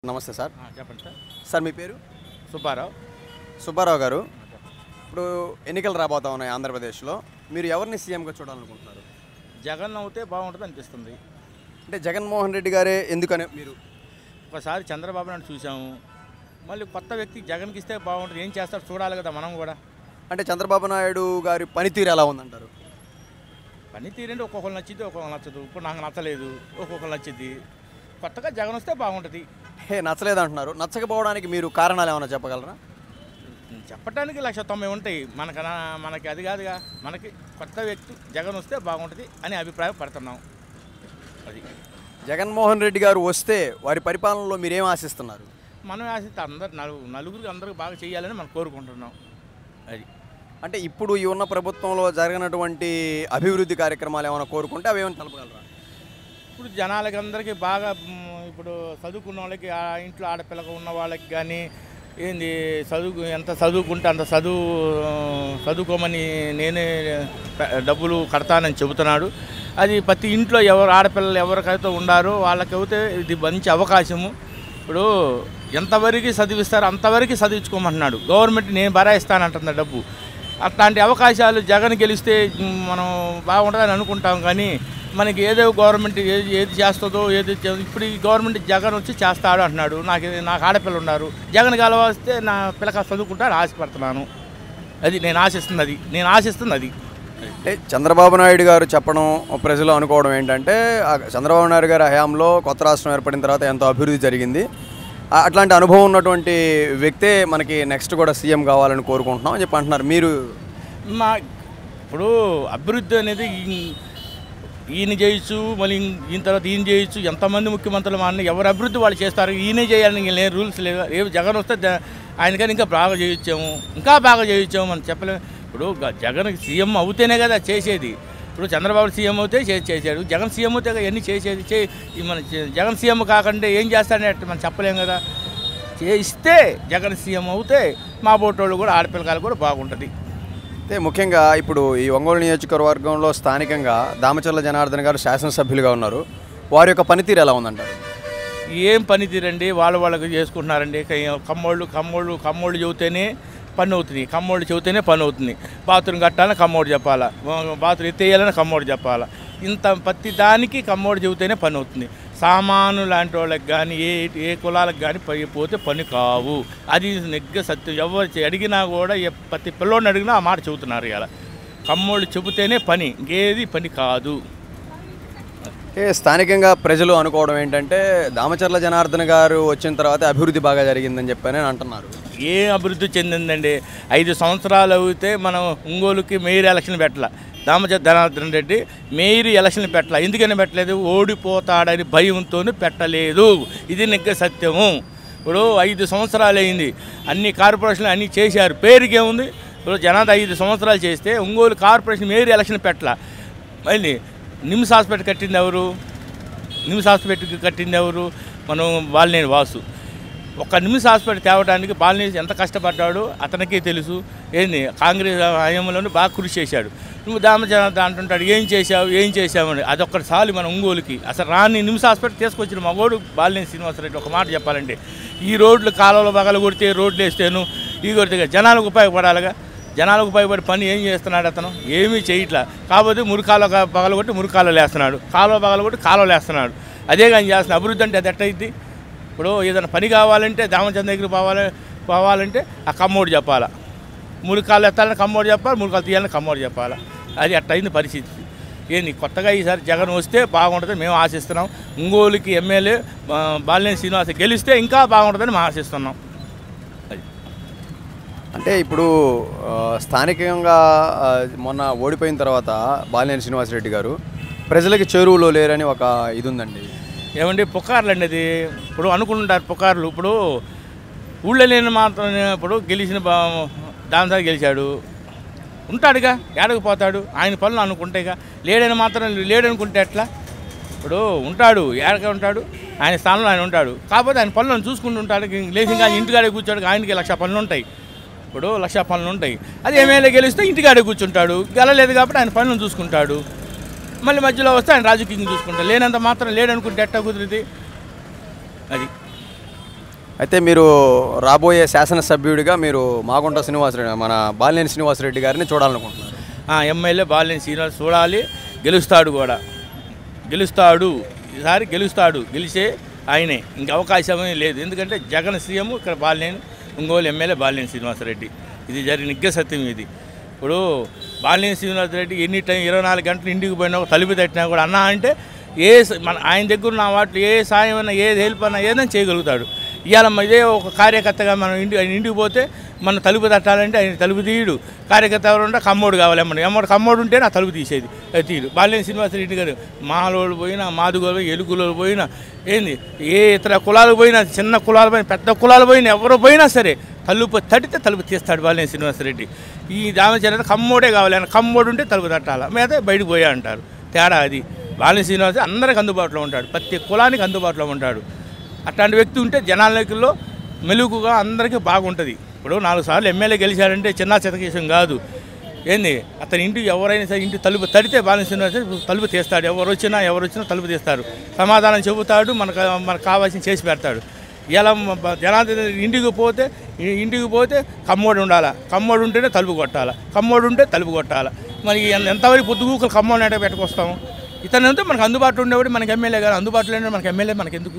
నమస్తే సార్ ఆ, చెప్పండి సార్ సార్ మీ పేరు సుబ్బారావు సుబ్బారావు గారు ఇప్పుడు ఎన్నికలు రాబోతా ఉన్నాయి ఆంధ్రప్రదేశ్లో మీరు ఎవరిని సీఎంగా చూడాలనుకుంటున్నారు జగన్ అవుతే బాగుంటుంది అనిపిస్తుంది అంటే జగన్మోహన్ రెడ్డి గారే ఎందుకని మీరు ఒకసారి చంద్రబాబు నాయుడు చూసాము మళ్ళీ కొత్త వ్యక్తి జగన్కి ఇస్తే బాగుంటుంది ఏం చేస్తాడు చూడాలి కదా మనం కూడా అంటే చంద్రబాబు నాయుడు గారి పనితీరు ఎలా ఉందంటారు పని తీరండి ఒక్కొక్కరు నచ్చింది ఒక్కొక్కరు నచ్చదు ఇప్పుడు నాకు నచ్చలేదు ఒక్కొక్కరు నచ్చింది కొత్తగా జగన్ వస్తే బాగుంటుంది హే నచ్చలేదు అంటున్నారు నచ్చకపోవడానికి మీరు కారణాలు ఏమైనా చెప్పగలరా చెప్పడానికి లక్ష తొంభై ఉంటాయి మనకు మనకి అది కాదుగా మనకి కొత్త వ్యక్తి జగన్ వస్తే బాగుంటుంది అని అభిప్రాయం పడుతున్నాం అది జగన్మోహన్ రెడ్డి గారు వస్తే వారి పరిపాలనలో మీరేం ఆశిస్తున్నారు మనం ఆశిస్తే అందరు నలుగు నలుగురికి అందరికి బాగా చేయాలని మనం కోరుకుంటున్నాం అది అంటే ఇప్పుడు ఈ ఉన్న ప్రభుత్వంలో జరిగినటువంటి అభివృద్ధి కార్యక్రమాలు ఏమైనా కోరుకుంటే అవి ఏమైనా తెలపగలరా ఇప్పుడు జనాలకి అందరికీ బాగా మ్, ఇప్పుడు చదువుకున్న వాళ్ళకి ఆ ఇంట్లో ఆడపిల్లగా ఉన్న వాళ్ళకి కానీ ఏంది చదువు ఎంత చదువుకుంటే అంత చదువు చదువుకోమని నేనే ప- డబ్బులు కడతానని చెబుతున్నాడు అది ప్రతి ఇంట్లో ఎవరు ఆడపిల్లలు ఎవరికైతే ఉండారో వాళ్ళకైతే ఇది మంచి అవకాశము ఇప్పుడు ఎంతవరకు చదివిస్తారో అంతవరకు చదివించుకోమంటున్నాడు గవర్నమెంట్ నేను భరాయిస్తానంటుంది డబ్బు అట్లాంటి అవకాశాలు జగన్ గెలిస్తే మ్, మనం బాగుంటుందని అనుకుంటాం కానీ మనకి ఏదో గవర్నమెంట్ ఏది ఏది చేస్తుందో ఏది చే- ఇప్పుడు ఈ గవర్నమెంట్ జగన్ వచ్చి చేస్తాడు అంటున్నాడు నాకు ఇది- నాకు ఆడపిల్లలు ఉన్నారు జగన్ కలవస్తే నా పిల్లక చదువుకుంటాను ఆశపడుతున్నాను అది నేను ఆశిస్తుంది అది నేను ఆశిస్తుంది అది అంటే చంద్రబాబు నాయుడు గారు చెప్పడం ప్రజలు అనుకోవడం ఏంటంటే ఆ చంద్రబాబు నాయుడు గారి హయాంలో కొత్త రాష్ట్రం ఏర్పడిన తర్వాత ఎంతో అభివృద్ధి జరిగింది ఆ- అట్లాంటి అనుభవం ఉన్నటువంటి వ్యక్తే మనకి నెక్స్ట్ కూడా సీఎం కావాలని కోరుకుంటున్నాం అని చెప్పి అంటున్నారు మీరు మా ఇప్పుడు అభివృద్ధి అనేది ఈ- ఈయన చేయొచ్చు మళ్ళీ ఇం- ఈయన తర్వాత ఈయన చేయొచ్చు ఎంతమంది ముఖ్యమంత్రులు మా అన్న ఎవరు అభివృద్ధి వాళ్ళు చేస్తారు ఈయనే చేయాలని ఇంక లేదు రూల్స్ లేవు ఏ జగన్ వస్తే జ- ఆయనకని ఇంకా బాగా చేయొచ్చాము ఇంకా బాగా చేయొచ్చాము మనం చెప్పలేము ఇప్పుడు గ- జగన్ సీఎం అవుతేనే కదా చేసేది ఇప్పుడు చంద్రబాబు సీఎం అవుతే చే- చేశాడు జగన్ సీఎం అవుతే కదా ఇవన్నీ చేసేది చే ఈ మన జ- జగన్ సీఎం కాకుండా ఏం చేస్తాడని అట్ట మనం చెప్పలేం కదా చేస్తే జగన్ సీఎం అవుతే మా బోటోళ్ళు కూడా ఆడపిల్లకాయలు కూడా బాగుంటుంది అయితే ముఖ్యంగా ఇప్పుడు ఈ ఒంగోలు నియోజకవర్గంలో స్థానికంగా దామచర్ల జనార్దన్ గారు శాసనసభ్యులుగా ఉన్నారు వారి యొక్క పనితీరు ఎలా ఉందంటారు ఏం పని తీరండి వాళ్ళు వాళ్ళకి చేసుకుంటున్నారండి క- కమ్మోళ్ళు కమ్మోళ్ళు కమ్మోళ్ళు చెబితేనే పని అవుతుంది కమ్మోళ్ళు చెబితేనే పని అవుతుంది బాత్రూమ్ కట్టాలని కమ్మోడు చెప్పాలా బాత్రూమ్ ఎత్తేయాలని కమ్మోడు చెప్పాలా ఇంత ప్రతి దానికి కమ్మోడు చెబితేనే పని అవుతుంది సామాను లాంటి వాళ్ళకి కానీ ఏ ఏ కులాలకు కానీ పని పోతే పని కావు అది నెగ్గ సత్యం ఎవరు చే- అడిగినా కూడా ఏ- ప్రతి పిల్లోడిని అడిగినా ఆ మాట చెబుతున్నారు ఇలా కమ్మోళ్ళు చెబితేనే పని ఇంకేది పని కాదు అంటే స్థానికంగా ప్రజలు అనుకోవడం ఏంటంటే దామచర్ల జనార్దన్ గారు వచ్చిన తర్వాత అభివృద్ధి బాగా జరిగిందని చెప్పని అంటున్నారు ఏ అభివృద్ధి చెందిందండి ఐదు సంవత్సరాలు అయితే మనం ఒంగోలుకి మేయర్ ఎలక్షన్ పెట్టాల దామచ ధనార్దన్ రెడ్డి మేయర్ ఎలక్షన్ పెట్టాల ఎందుకని పెట్టలేదు ఓడిపోతాడని భయంతో పెట్టలేదు ఇది నిగ్గ సత్యము ఇప్పుడు ఐదు సంవత్సరాలు అయింది అన్ని కార్పొరేషన్లు అన్నీ చేశారు పేరుకి ఏముంది ఇప్పుడు జనాద ఐదు సంవత్సరాలు చేస్తే ఒంగోలు కార్పొరేషన్ మేయర్ ఎలక్షన్ పెట్టాల మళ్ళీ నిమ్స్ హాస్పిటల్ కట్టింది ఎవరు నిమ్స్ హాస్పిటల్ కట్టింది ఎవరు మనం బాలినేని వాసు ఒక నిమిషం హాస్పిటల్ తేవడానికి బాలినేని ఎంత కష్టపడ్డాడో అతనికి తెలుసు ఏంది కాంగ్రెస్ హయాంలోనే బాగా కృషి చేశాడు నువ్వు దామచంద్ర అంటుంటాడు ఏం చేశావు ఏం చేశావు అని అదొక్కటి చాలు మన ఒంగోలుకి అసలు రాని నిమిష హాస్పిటల్ తీసుకొచ్చిన మగోడు బాలినేని శ్రీనివాసరెడ్డి ఒక మాట చెప్పాలంటే ఈ రోడ్లు కాలువలు పగల కొడితే రోడ్లు వేస్తేను ఈ కొడితే జనాలకు ఉపయోగపడాలిగా జనాలకు ఉపయోగపడే పని ఏం చేస్తున్నాడు అతను ఏమీ చేయట్లా కాకపోతే మురికాల పగలగొట్టి మురికాలలో వేస్తున్నాడు కాలువ పగలగొట్టి కాలువలు వేస్తున్నాడు అదే కానీ చేస్తున్న అభివృద్ధి అంటే అది ఎట్టయిద్ది ఇప్పుడు ఏదైనా పని కావాలంటే దామచంద్ర దగ్గర పోవాలి పోవాలంటే ఆ కమ్మోడు చెప్పాలా మురికాలు ఎత్తాలని కమ్మోడు చెప్పాలి మురికాలు తీయాలని కమ్మోడు చెప్పాలా అది అట్టయింది పరిస్థితి ఏంది కొత్తగా ఈసారి జగన్ వస్తే బాగుంటుందని మేము ఆశిస్తున్నాం ఒంగోలుకి ఎమ్మెల్యే ఆ, బాలినేని శ్రీనివాస గెలిస్తే ఇంకా బాగుంటుందని మేము ఆశిస్తున్నాం అది అంటే ఇప్పుడు ఆ, స్థానికంగా ఆ, మొన్న ఓడిపోయిన తర్వాత బాలినేని శ్రీనివాసరెడ్డి గారు ప్రజలకి చేరువలో లేరని ఒక ఇది ఉందండి ఏమండి పుకార్లు అండి అది ఇప్పుడు అనుకుంటారు పుకార్లు ఇప్పుడు ఊళ్ళో లేని మాత్రం ఇప్పుడు గెలిచిన బా దానిసారి గెలిచాడు ఉంటాడుగా ఏడకు పోతాడు ఆయన పనులు అనుకుంటేగా లేడని మాత్రం లేడనుకుంటే ఎట్లా ఇప్పుడు ఉంటాడు ఏడక ఉంటాడు ఆయన స్థానంలో ఆయన ఉంటాడు కాకపోతే ఆయన పనులను చూసుకుంటూ ఉంటాడు లేచి ఇంకా ఇంటికాడే కూర్చోడు ఆయనకి లక్ష పనులు ఉంటాయి ఇప్పుడు లక్ష పనులు ఉంటాయి అది ఎమ్మెల్యే గెలిస్తే ఇంటికాడే కూర్చుంటాడు గెలలేదు కాబట్టి ఆయన పనులను చూసుకుంటాడు మళ్ళీ మధ్యలో వస్తే ఆయన రాజకీయం చూసుకుంటాడు లేనంత మాత్రం లేడనుకుంటే ఎట్టా కుదిరితే అది అయితే మీరు రాబోయే శాసనసభ్యుడిగా మీరు మాగుంట శ్రీనివాసరెడ్డి మన బాలినేని శ్రీనివాసరెడ్డి గారిని చూడాలనుకుంటున్నారు ఆ ఎమ్మెల్యే బాలినేని శ్రీనివాస్ చూడాలి గెలుస్తాడు కూడా గెలుస్తాడు ఈసారి గెలుస్తాడు గెలిచే ఆయనే ఇంక అవకాశమే లేదు ఎందుకంటే జగన్ సీఎం ఇక్కడ బాలినేని ఒంగోలు ఎమ్మెల్యే బాలినేని శ్రీనివాసరెడ్డి ఇది జరిగిన నిగ్గ సత్యం ఇది ఇప్పుడు బాలినేని శ్రీనివాసరెడ్డి ఎన్ని టైం ఇరవై నాలుగు గంటలు ఇంటికి పోయినా ఒక తలుపు తట్టినా కూడా అన్నా అంటే ఏ స- మన ఆయన దగ్గర ఉన్న వాటిలో ఏ సాయం అయినా ఏది హెల్ప్ అన్నా ఏదైనా చేయగలుగుతాడు ఇవాళ మ- ఇదే ఒక కార్యకర్తగా మనం ఇంటి ఆయన ఇంటికి పోతే మన తలుపు తట్టాలంటే ఆయన తలుపు తీయడు కార్యకర్త ఎవరు ఉంటే కమ్మోడు కావాలి ఎమ్మడి ఎమ్మడి కమ్మోడు ఉంటే నా తలుపు తీసేది అది తీయడు బాలినేని శ్రీనివాసరెడ్డి గారు మాలోళ్ళు పోయినా మాదుగోలు ఎలుగులోళ్ళు పోయినా ఏంది ఏ ఇతర కులాలు పోయినా చిన్న కులాలు పోయినా పెద్ద కులాలు పోయినా ఎవరు పోయినా సరే తలుపు తడితే తలుపు తీస్తాడు బాలినేని శ్రీనివాసరెడ్డి ఈ దామచర్య కమ్మోడే కావాలి ఆయన కమ్మోడు ఉంటే తలుపు తట్టాల మీద బయటకు పోయా అంటారు తేడా అది బాలినేని శ్రీనివాస అందరికి అందుబాటులో ఉంటాడు ప్రతి కులానికి అందుబాటులో ఉంటాడు అట్లాంటి వ్యక్తి ఉంటే జనాలకుల్లో మెలుగుగా అందరికీ బాగుంటుంది ఇప్పుడు నాలుగు సార్లు ఎమ్మెల్యే గెలిచాడంటే చిన్న చితకేశం కాదు ఏంది అతని ఇంటికి ఎవరైనా సరే ఇంటి తలుపు తడితే బాలిన శ్రీనివాస తలుపు తీస్తాడు ఎవరు వచ్చినా ఎవరు వచ్చినా తలుపు తీస్తారు సమాధానం చెబుతాడు మనకు మనకు కావాల్సిన చేసి పెడతాడు ఇలా జనార్దన్ ఇంటికి పోతే ఈ- ఇంటికి పోతే కమ్మోడు ఉండాలా కమ్మోడు ఉంటేనే తలుపు కొట్టాలా కమ్మోడు ఉంటే తలుపు కొట్టాలా మరి ఎంత- ఎంతవరకు పొద్దుగూకలు కమ్మోడు అంటే పెట్టుకొస్తాము ఇతను అంతా మనకు అందుబాటులో ఉండేవాడు మనకి ఎమ్మెల్యే గారు అందుబాటులో ఉండే మనకి ఎమ్మెల్యే మనకి ఎందుకు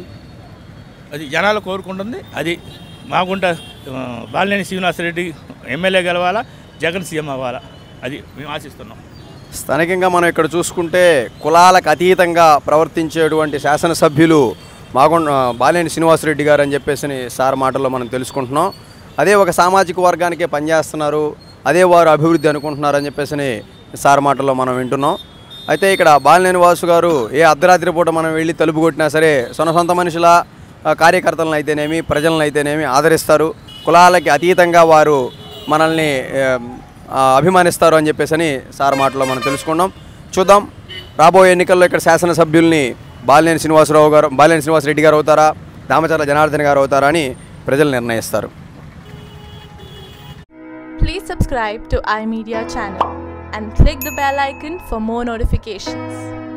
అది జనాలు కోరుకుంటుంది అది మాగుంట ఆ, బాలినేని శ్రీనివాసరెడ్డి ఎమ్మెల్యే గెలవాలా జగన్ సీఎం అవ్వాలా అది మేము ఆశిస్తున్నాం స్థానికంగా మనం ఇక్కడ చూసుకుంటే కులాలకు అతీతంగా ప్రవర్తించేటువంటి శాసనసభ్యులు మాగుండ బాలేని శ్రీనివాసరెడ్డి గారు అని చెప్పేసి సార్ మాటల్లో మనం తెలుసుకుంటున్నాం అదే ఒక సామాజిక వర్గానికే పనిచేస్తున్నారు అదే వారు అభివృద్ధి అనుకుంటున్నారని చెప్పేసి సార్ మాటల్లో మనం వింటున్నాం అయితే ఇక్కడ బాలినేని వాసు గారు ఏ అర్ధరాత్రి పూట మనం వెళ్ళి తలుపు కొట్టినా సరే సొన సొంత మనుషుల ఆ, కార్యకర్తలను అయితేనేమి ప్రజలను అయితేనేమి ఆదరిస్తారు కులాలకి అతీతంగా వారు మనల్ని ఏం, ఆ, అభిమానిస్తారు అని చెప్పేసి సార్ మాటలో మనం తెలుసుకున్నాం చూద్దాం రాబోయే ఎన్నికల్లో ఇక్కడ శాసనసభ్యుల్ని బాలినేని శ్రీనివాసరావు గారు బాలినేని శ్రీనివాసరెడ్డి గారు అవుతారా దామచర్ల జనార్దన్ గారు అవుతారా అని ప్రజలు నిర్ణయిస్తారు Please subscribe to iMedia channel and click the bell icon for more notifications.